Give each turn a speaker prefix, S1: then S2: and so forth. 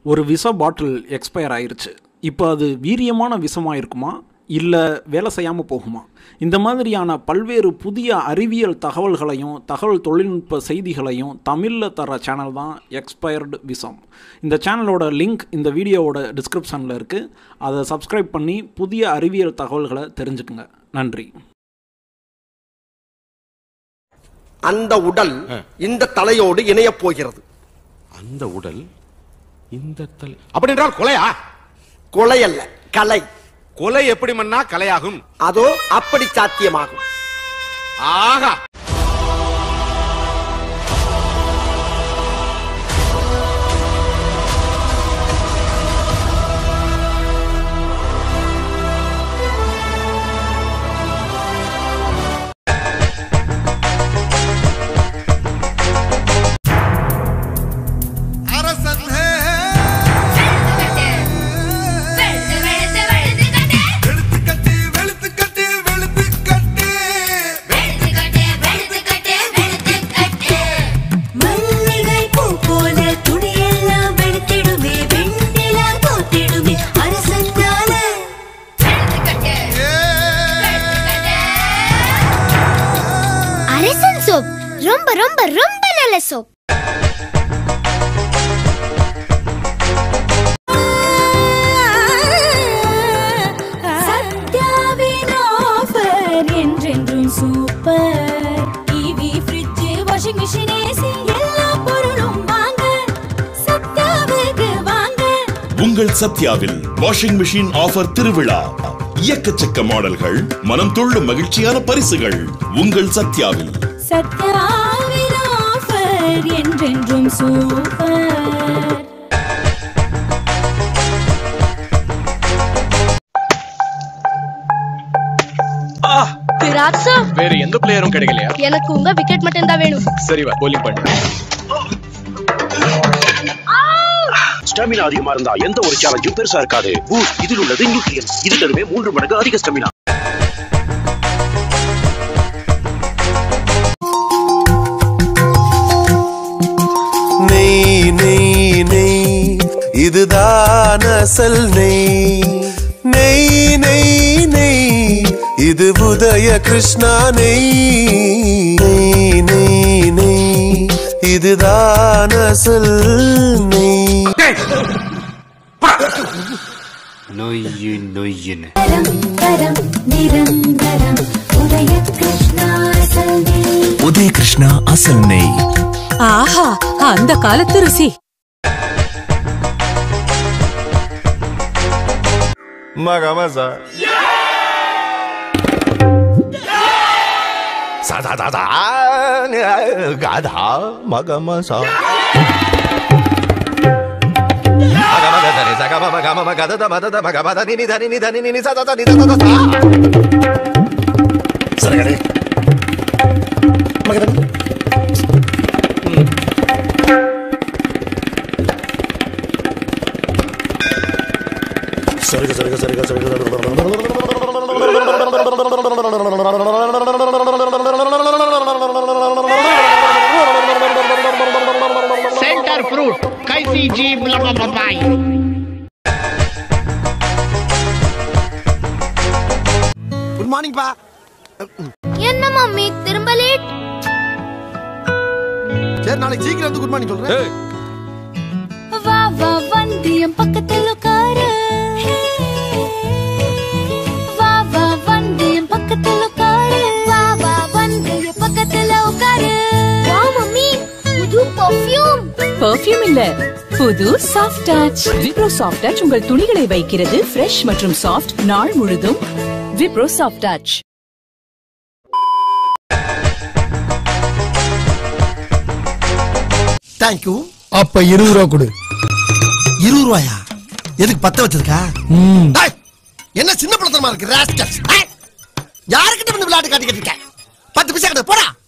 S1: ஒரு விஷ பாட்டில் எக்ஸ்பயர் ஆயிருச்சு இப்போ அது வீரியமான விஷமாக இருக்குமா இல்லை வேலை செய்யாமல் போகுமா இந்த மாதிரியான பல்வேறு புதிய அறிவியல் தகவல்களையும் தகவல் தொழில்நுட்ப செய்திகளையும் தமிழில் தர சேனல் தான் எக்ஸ்பயர்டு விஷம் இந்த சேனலோட லிங்க் இந்த வீடியோவோட டிஸ்கிரிப்ஷனில் இருக்குது அதை சப்ஸ்கிரைப் பண்ணி புதிய அறிவியல் தகவல்களை தெரிஞ்சுக்குங்க நன்றி
S2: அந்த உடல் இந்த தலையோடு இணையப் போகிறது
S3: அந்த உடல் இந்த தலை அப்படி என்றால் கொலையா
S2: கொலை அல்ல கலை
S3: கொலை எப்படி மன்னா கலையாகும்
S2: அதோ அப்படி சாத்தியமாகும்
S3: ஆகா
S4: மல்லிகை பூ போல துணியெல்லாம் வெளுத்திடுமே வெண்ணிலா தோத்திடுமே அரசனால
S5: அரசன் சோப் ரொம்ப ரொம்ப ரொம்ப நல்ல சோப்
S4: சத்யாவின் ஆஃபர் என்றென்றும் super TV fridge washing machine AC எல்லா பொருளும் வாங்க சத்யாவுக்கு வாங்க
S6: உங்கள் சத்யாவில் வாஷிங் மிஷின் ஆஃபர் திருவிழா எக்கச்சக்க மாடல்கள் மனம் துள்ளும் மகிழ்ச்சியான பரிசுகள் உங்கள் சத்யாவில்
S4: சத்யாவின் ஆஃபர் என்றென்றும் சூப்பர்
S7: விராட் சார்
S8: வேற எந்த பிளேயரும் கிடைக்கலையா
S7: எனக்கு உங்க விக்கெட் மட்டும் தான் வேணும்
S8: சரி வா bowling பண்ணு
S9: ஸ்டாமினா அதிகமா இருந்தா எந்த ஒரு சேலஞ்சும் பெருசா இருக்காது பூஸ்ட் இதில் உள்ளது நியூட்ரியன்ஸ் இது தருவே மூன்று மடங்கு அதிக ஸ்டாமினா
S10: நெய் நெய் நெய் இதுதான் அசல் நெய் நெய் நெய் நெய் இது உதய கிருஷ்ணா நெய் நெய் நெய் நெய் இதுதான் அசல் நெய்
S9: நொய்யு நொய்யுன்னு
S4: தரம் தரம் நிரந்தரம் உதய கிருஷ்ணா சல்வி
S10: உதய கிருஷ்ணா அசல் நெய்
S11: ஆஹா அந்த காலத்து ருசி
S10: மகமசா
S9: சதா ததா காதா மகமசா சரகடே மகதன் சருக சருக சருக
S12: सेंटर फ्रूट कैसी जीप लपाई
S2: குட் மார்னிங் பா
S5: என்ன மம்மி திரும்ப லேட்
S2: சரி நாளைக்கு சீக்கிரம் வந்து குட் மார்னிங் சொல்றேன்
S4: வா வா வந்தியம் பக்கத்தில் உட்காரு வா வா வந்தியம் பக்கத்தில் உட்காரு
S5: வா வா வந்து
S4: பக்கத்தில் உட்காரு
S5: வா மம்மி புது பர்ஃப்யூம்
S11: பெர்ஃப்யூம் இல்ல புது soft touch Wipro soft touch உங்கள் துணிகளை வைக்கிறது ஃப்ரெஷ் மற்றும் சாஃப்ட் நாள் முழுதும் விப்ரோ சாஃப்ட் டச்
S2: தேங்க்யூ
S13: அப்ப இருபது ரூபா கொடு
S2: இருபது ரூபாயா எதுக்கு பத்த வச்சிருக்கா டேய், என்ன சின்ன பழத்தனமா இருக்கு ராஸ்கல்ஸ் யாருக்கிட்ட வந்து விளையாட்டு காட்டிக்கிட்டு இருக்க பத்து பைசா கிட்ட போடா